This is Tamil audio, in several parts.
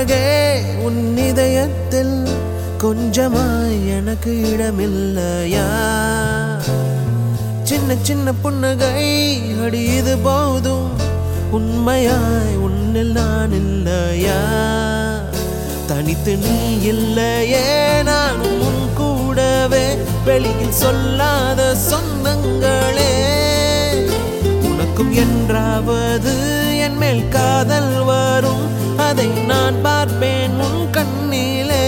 அழகே உன் இதயத்தில் கொஞ்சமாய் எனக்கு இடமில்லையா சின்ன சின்ன புன்னகை அடி இது போதும் உண்மையாய் உன்னில் நான் இல்லையா தனித்து நீ இல்லையே நானும் உன் கூடவே வெளியில் சொல்லாத சொந்தங்களே உனக்கும் என்றாவது என் மேல் காதல் வரும் அதை நான் பார்ப்பேன் உன் கண்ணிலே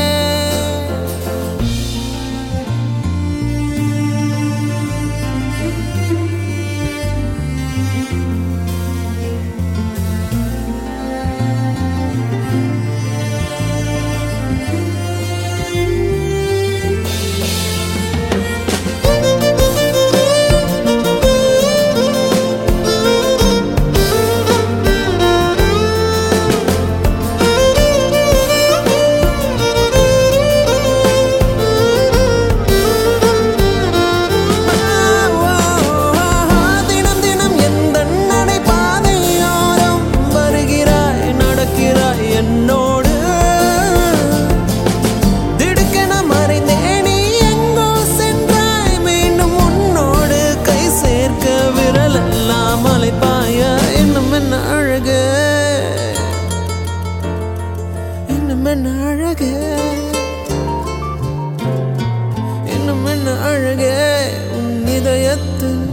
தினம் தினம் எந்த நடைபாதையோரம் வருகிறாய் நடக்கிறாய் என்னோடு திடுக்கென மறைந்தே நீ எங்கோ சென்றாய் மீண்டும் உன்னோடு கை சேர்க்க விரல் எல்லாம் அலைப்பாய இன்னும் என்ன அழகு இன்னும் என்ன அழகு இன்னும் என்ன அழகே உன் இதயத்தில்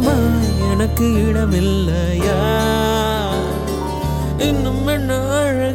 கொஞ்சமாய் எனக்கு இடமில்லையா இன்னும் என்ன அழகே